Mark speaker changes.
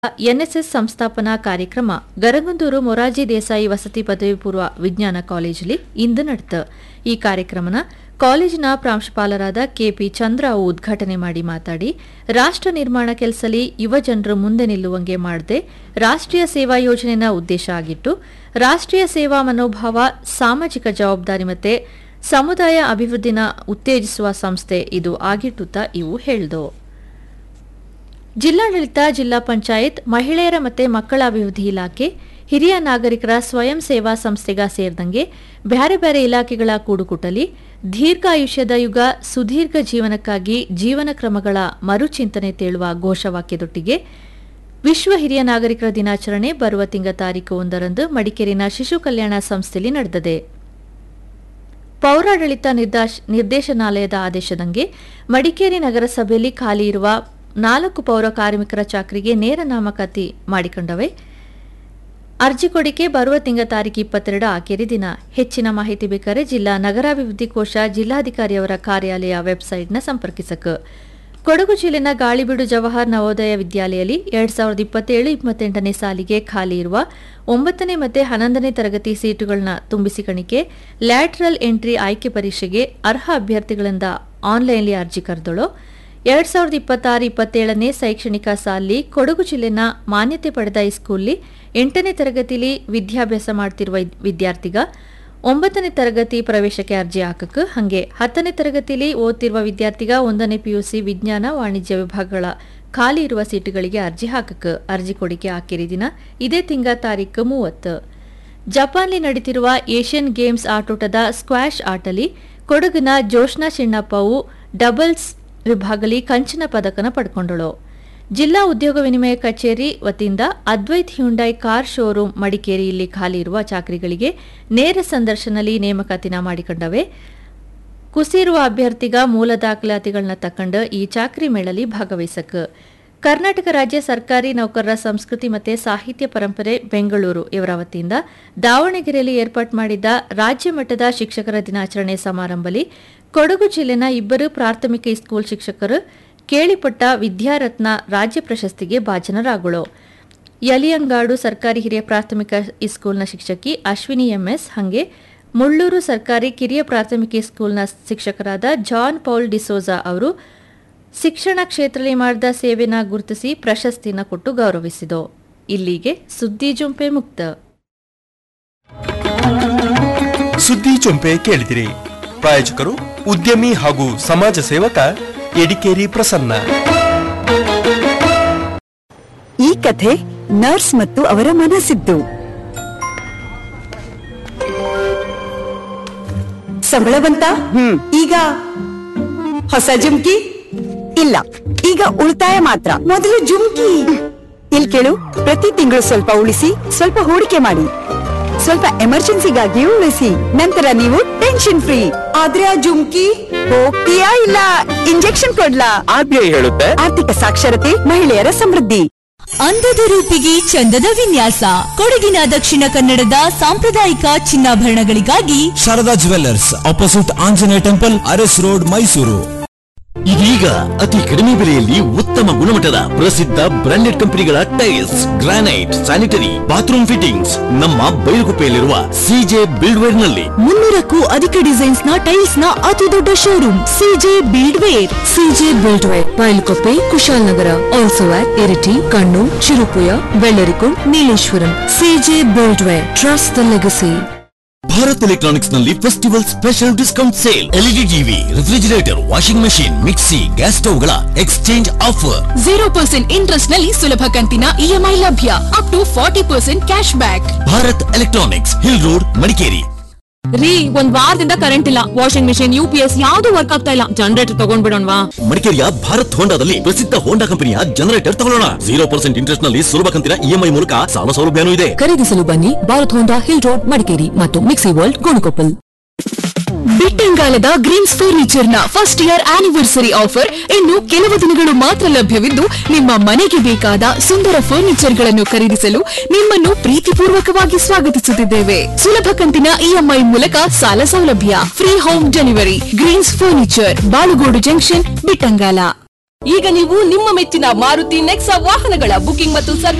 Speaker 1: NSS ಸಂಸ್ಥಾಪನಾ ಕಾರ್ಯಕ್ರಮ ಗರಗಂದೂರು ಮೊರಾರ್ಜಿ ದೇಸಾಯಿ ವಸತಿ ಪದವಿ ಪೂರ್ವ ವಿಜ್ಞಾನ ಕಾಲೇಜಲ್ಲಿ ಇಂದು ನಡೆದ ಈ ಕಾರ್ಯಕ್ರಮನ ಕಾಲೇಜಿನ ಪ್ರಾಂಶುಪಾಲರಾದ ಕೆಪಿ ಚಂದ್ರ ಉದ್ಘಾಟನೆ ಮಾಡಿ ಮಾತಾಡಿ ರಾಷ್ಟ್ರ ನಿರ್ಮಾಣ ಕೆಲಸಲಿ ಯುವ ಜನರು ಮುಂದೆ ನಿಲ್ಲುವಂಗೆ ಮಾಡದೆ ರಾಷ್ಟ್ರೀಯ ಸೇವಾ ಯೋಜನೆನ ಉದ್ದೇಶ ಆಗಿಟ್ಟು ರಾಷ್ಟ್ರೀಯ ಸೇವಾ ಮನೋಭಾವ ಸಾಮಾಜಿಕ ಜವಾಬ್ದಾರಿ ಮತ್ತೆ ಸಮುದಾಯ ಅಭಿವೃದ್ಧಿನ ಉತ್ತೇಜಿಸುವ ಸಂಸ್ಥೆ ಇದು ಆಗಿಟ್ಟುತ್ತಾ ಇವು ಹೇಳ್ದು ಜಿಲ್ಲಾಡಳಿತ ಜಿಲ್ಲಾ ಪಂಚಾಯತ್ ಮಹಿಳೆಯರ ಮತ್ತು ಮಕ್ಕಳ ಅಭಿವೃದ್ಧಿ ಇಲಾಖೆ ಹಿರಿಯ ನಾಗರಿಕರ ಸ್ವಯಂ ಸೇವಾ ಸಂಸ್ಥೆಗ ಸೇರಿದಂಗೆ ಬ್ಯಾರೆ ಬ್ಯಾರೆ ಇಲಾಖೆಗಳ ಕೂಡುಕುಟಲಿ ದೀರ್ಘಾಯುಷ್ಯದ ಯುಗ ಸುದೀರ್ಘ ಜೀವನಕ್ಕಾಗಿ ಜೀವನ ಕ್ರಮಗಳ ಮರುಚಿಂತನೆ ತೇಳುವ ಘೋಷವಾಕ್ಯದೊಟ್ಟಿಗೆ ವಿಶ್ವ ಹಿರಿಯ ನಾಗರಿಕರ ದಿನಾಚರಣೆ ಬರುವ ತಿಂಗ ತಾರೀಕು ಒಂದರಂದು ಮಡಿಕೇರಿನ ಶಿಶು ಕಲ್ಯಾಣ ಸಂಸ್ಥೆಯಲ್ಲಿ ನಡೆದಿದೆ ಪೌರಾಡಳಿತ ನಿರ್ದಾಶ್- ನಿರ್ದೇಶನಾಲಯದ ಆದೇಶದಂಗೆ ಮಡಿಕೇರಿ ನಗರಸಭೆಯಲ್ಲಿ ಖಾಲಿ ಇರುವ ನಾಲ್ಕು ಪೌರ ಕಾರ್ಮಿಕರ ಚಾಕರಿಗೆ ನೇರ ನೇಮಕಾತಿ ಮಾಡಿಕೊಂಡವೆ ಅರ್ಜಿ ಕೊಡಿಕೆ ಬರುವ ತಿಂಗ ತಾರೀಕು ಇಪ್ಪತ್ತೆರಡು ಆಖರಿ ದಿನ ಹೆಚ್ಚಿನ ಮಾಹಿತಿ ಬೇಕಾದರೆ ಜಿಲ್ಲಾ ನಗರಾಭಿವೃದ್ಧಿ ಕೋಶ ಜಿಲ್ಲಾಧಿಕಾರಿಯವರ ಕಾರ್ಯಾಲಯ ವೆಬ್ಸೈಟ್ನ ಸಂಪರ್ಕಿಸಕ ಕೊಡಗು ಜಿಲ್ಲೆನ ಗಾಳಿಬೀಡು ಜವಾಹರ್ ನವೋದಯ ವಿದ್ಯಾಲಯಲ್ಲಿ ಎರಡ್ ಸಾವಿರದ ಇಪ್ಪತ್ತೇಳು ಇಪ್ಪತ್ತೆಂಟನೇ ಸಾಲಿಗೆ ಖಾಲಿ ಇರುವ ಒಂಬತ್ತನೇ ಮತ್ತು ಹನ್ನೊಂದನೇ ತರಗತಿ ಸೀಟುಗಳನ್ನ ತುಂಬಿಸಿಕಣಿಕೆ ಲ್ಯಾಟ್ರಲ್ ಎಂಟ್ರಿ ಆಯ್ಕೆ ಪರೀಕ್ಷೆಗೆ ಅರ್ಹ ಅಭ್ಯರ್ಥಿಗಳಿಂದ ಆನ್ಲೈನ್ಲಿ ಅರ್ಜಿ ಕರೆದಳು ಎರಡ್ ಸಾವಿರದ ಇಪ್ಪತ್ತಾರು ಇಪ್ಪತ್ತೇಳನೇ ಶೈಕ್ಷಣಿಕ ಸಾಲಿ ಕೊಡಗು ಜಿಲ್ಲೆನ ಮಾನ್ಯತೆ ಪಡೆದ ಈ ಸ್ಕೂಲ್ಲಿ ಎಂಟನೇ ತರಗತಿಲಿ ವಿದ್ಯಾಭ್ಯಾಸ ಮಾಡ್ತಿರುವ ಇದ್- ವಿದ್ಯಾರ್ಥಿಗ ಒಂಬತ್ತನೇ ತರಗತಿ ಪ್ರವೇಶಕ್ಕೆ ಅರ್ಜಿ ಹಾಕಕ್ ಹಂಗೆ ಹತ್ತನೇ ತರಗತಿಲಿ ಓದ್ತಿರುವ ವಿದ್ಯಾರ್ಥಿಗ ಒಂದನೇ ಪಿಯುಸಿ ವಿಜ್ಞಾನ ವಾಣಿಜ್ಯ ವಿಭಾಗಗಳ ಖಾಲಿ ಇರುವ ಸೀಟುಗಳಿಗೆ ಅರ್ಜಿ ಹಾಕಕ್ ಅರ್ಜಿ ಕೊಡಿಕೆ ಹಾಕಿರಿ ದಿನ ಇದೇ ತಿಂಗ ತಾರೀಕು ಮೂವತ್ತು ಜಪಾನ್ಲಿ ನಡೀತಿರುವ ಏಷ್ಯನ್ ಗೇಮ್ಸ್ ಆಟೋಟದ ಸ್ಕ್ವಾಷ್ ಆಟಲಿ ಕೊಡಗಿನ ಜೋಷ್ನಾ ಚಿಣ್ಣಪ್ಪವು ಡಬಲ್ಸ್ ವಿಭಾಗಲಿ ಕಂಚಿನ ಪದಕನ ಪಡ್ಕೊಂಡಳು ಜಿಲ್ಲಾ ಉದ್ಯೋಗ ವಿನಿಮಯ ಕಚೇರಿ ವತಿಯಿಂದ Advait Hyundai car showroom Madikeri ಇಲ್ಲಿ ಖಾಲಿ ಇರುವ ಚಾಕರಿಗಳಿಗೆ ನೇರ ಸಂದರ್ಶನದಲ್ಲಿ ನೇಮಕಾತಿನ ಮಾಡಿಕೊಂಡವೆ ಕುಸಿರುವ ಅಭ್ಯರ್ಥಿಗ ಮೂಲ ದಾಖಲಾತಿಗಳನ್ನ ತಕ್ಕಂಡು ಈ ಚಾಕರಿ ಮೇಳಲ್ಲಿ ಭಾಗವಹಿಸಕ್ ಕರ್ನಾಟಕ ರಾಜ್ಯ ಸರ್ಕಾರಿ ನೌಕರರ ಸಂಸ್ಕೃತಿ ಮತ್ತು ಸಾಹಿತ್ಯ ಪರಂಪರೆ ಬೆಂಗಳೂರು ಇವರ ವತಿಯಿಂದ ದಾವಣಗೆರೆಯಲ್ಲಿ ಏರ್ಪಾಡು ಮಾಡಿದ್ದ ರಾಜ್ಯ ಮಟ್ಟದ ಶಿಕ್ಷಕರ ದಿನಾಚರಣೆ ಸಮಾರಂಭದಲ್ಲಿ ಕೊಡಗು ಜಿಲ್ಲೆನ ಇಬ್ಬರು ಪ್ರಾಥಮಿಕ ಸ್ಕೂಲ್ ಶಿಕ್ಷಕರು ಕೇಳಿಪಟ್ಟ ವಿದ್ಯಾರತ್ನ ರಾಜ್ಯ ಪ್ರಶಸ್ತಿಗೆ ಭಾಜನರಾಗಳು ಯಲಿಯಂಗಾಡು ಸರ್ಕಾರಿ ಹಿರಿಯ ಪ್ರಾಥಮಿಕ ಸ್ಕೂಲ್ನ ಶಿಕ್ಷಕಿ ಅಶ್ವಿನಿ ಎಂಎಸ್ ಹಾಗೆ ಮುಳ್ಳೂರು ಸರ್ಕಾರಿ ಕಿರಿಯ ಪ್ರಾಥಮಿಕ ಸ್ಕೂಲ್ನ ಶಿಕ್ಷಕರಾದ ಜಾನ್ ಪೌಲ್ ಡಿಸೋಜಾ ಅವರು ಶಿಕ್ಷಣ ಕ್ಷೇತ್ರದಲ್ಲಿ ಮಾಡಿದ ಸೇವೆನ ಗುರುತಿಸಿ ಪ್ರಶಸ್ತಿನ ಕೊಟ್ಟು ಗೌರವಿಸಿದರು ಇಲ್ಲಿಗೆ ಸುದ್ದಿ ಜುಂಪೆ ಮುಕ್ತ
Speaker 2: ಸುದ್ದಿ ಚೊಂಪೆ ಕೇಳಿದಿರಿ ಪ್ರಾಯೋಜಕರು ಉದ್ಯಮಿ ಹಾಗೂ ಸಮಾಜ ಸೇವಕ ಎಡಿಕೇರಿ ಪ್ರಸನ್ನ
Speaker 3: ಈ ಕಥೆ ನರ್ಸ್ ಮತ್ತು ಅವರ ಮನಸ್ಸಿದ್ದು ಸಂಬಳ ಬಂತ ಈಗ ಹೊಸ ಜುಮ್ಕಿ ಇಲ್ಲ ಈಗ ಉಳಿತಾಯ ಮಾತ್ರ ಮೊದಲು ಜುಮ್ಕಿ ಇಲ್ ಕೇಳು ಪ್ರತಿ ತಿಂಗಳು ಸ್ವಲ್ಪ ಉಳಿಸಿ ಸ್ವಲ್ಪ ಹೂಡಿಕೆ ಮಾಡಿ ಸ್ವಲ್ಪ ಎಮರ್ಜೆನ್ಸಿಗಾಗಿಯೂ ಉಳಿಸಿ ನಂತರ ನೀವು ಟೆನ್ಷನ್ ಫ್ರೀ ಆದ್ರೆ ಆ ಜುಮ್ಕಿ ಹೋಗ್ತೀಯಾ ಇಲ್ಲ ಇಂಜೆಕ್ಷನ್ ಕೊಡ್ಲಾ
Speaker 2: ಆರ್ಬಿಐ ಹೇಳುತ್ತೆ
Speaker 3: ಆರ್ಥಿಕ ಸಾಕ್ಷರತೆ ಮಹಿಳೆಯರ ಸಮೃದ್ಧಿ
Speaker 4: ಅಂದದ ರೂಪಿಗೆ ಚಂದದ ವಿನ್ಯಾಸ ಕೊಡಗಿನ ದಕ್ಷಿಣ ಕನ್ನಡದ ಸಾಂಪ್ರದಾಯಿಕ ಚಿನ್ನಾಭರಣಗಳಿಗಾಗಿ
Speaker 5: Sharada jewellers opposite Anjaneya temple Aras road Mysuru
Speaker 6: ಇದೀಗ ಅತಿ ಕಡಿಮೆ ಬೆಲೆಯಲ್ಲಿ ಉತ್ತಮ ಗುಣಮಟ್ಟದ ಪ್ರಸಿದ್ಧ ಬ್ರಾಂಡೆಡ್ ಕಂಪನಿಗಳ tiles granite sanitary bathroom fittings ನಮ್ಮ ಬೈಲುಗುಪ್ಪೆಯಲ್ಲಿರುವ ಸಿಜೆ ಬಿಲ್ಡ್ವೇರ್ ನಲ್ಲಿ
Speaker 4: ಮುನ್ನೂರಕ್ಕೂ ಅಧಿಕ ಡಿಸೈನ್ಸ್ ನ ಟೈಲ್ಸ್ ನ ಅತಿ ದೊಡ್ಡ showroom CJ buildware CJ buildware Bylakuppe Kushalnagar also at Iritty Kannur Cherupuzha Vellarikundu Nileshwaram CJ buildware trust the legacy
Speaker 6: Bharat electronics ನಲ್ಲಿ festival special discount sale LED TV refrigerator washing machine mixie gas ಸ್ಟವ್ಗಳ exchange offer
Speaker 7: zero percent interest ನಲ್ಲಿ ಸುಲಭ ಕಂತಿನ EMI ಲಭ್ಯ up to forty percent cash back
Speaker 6: Bharat electronics hill road Madikeri
Speaker 7: ರೀ ಒಂದ್ ವಾರದಿಂದ current ಇಲ್ಲ washing machine U P S ಯಾವ್ದು ವರ್ಕ್ ಆಗ್ತಾ ಇಲ್ಲ ಜನರೇಟರ್ ತಗೊಂಡ್ಬಿಡೋಣವಾ
Speaker 6: ಮಡಿಕೇರಿಯ ಭಾರತ್ ಹೋಂಡಾದಲ್ಲಿ ಪ್ರಸಿದ್ಧ ಹೋಂಡಾ ಕಂಪನಿಯ ಜನರೇಟರ್ ತಗೊಳ್ಳೋಣ ಜೀರೋ ಪರ್ಸೆಂಟ್ ಇಂಟ್ರೆಸ್ಟ್ ನಲ್ಲಿ ಸುಲಭ ಕಂತಿನ ಇಎಂಐ ಮೂಲಕ ಸಾಲ ಸೌಲಭ್ಯನೂ ಇದೆ
Speaker 4: ಖರೀದಿಸಲು ಬನ್ನಿ Bharat Honda hill road Madikeri ಮತ್ತು ಮಿಕ್ಸಿ ವರ್ಲ್ಡ್ ಗೋಣಿಕೊಪ್ಪಲ್
Speaker 7: ಬಿಟ್ಟಂಗಾಲದ ಗ್ರೀನ್ಸ್ ಫರ್ನಿಚರ್ ನ ಫಸ್ಟ್ ಇಯರ್ ಆನಿವರ್ಸರಿ ಆಫರ್ ಇನ್ನು ಕೆಲವು ದಿನಗಳು ಮಾತ್ರ ಲಭ್ಯವಿದ್ದು ನಿಮ್ಮ ಮನೆಗೆ ಬೇಕಾದ ಸುಂದರ ಫರ್ನಿಚರ್ ಗಳನ್ನು ಖರೀದಿಸಲು ನಿಮ್ಮನ್ನು ಪ್ರೀತಿಪೂರ್ವಕವಾಗಿ ಸ್ವಾಗತಿಸುತ್ತಿದ್ದೇವೆ ಸುಲಭ ಕಂತಿನ ಇಎಂಐ ಮೂಲಕ ಸಾಲ ಸೌಲಭ್ಯ free home delivery greens furniture Balugodu junction Bittangala
Speaker 8: ಈಗ ನೀವು ನಿಮ್ಮ ಮೆಚ್ಚಿನ ಮಾರುತಿ ನೆಕ್ಸಾ ವಾಹನಗಳ ಬುಕಿಂಗ್ ಮತ್ತು ಸರ್ವಿಸ್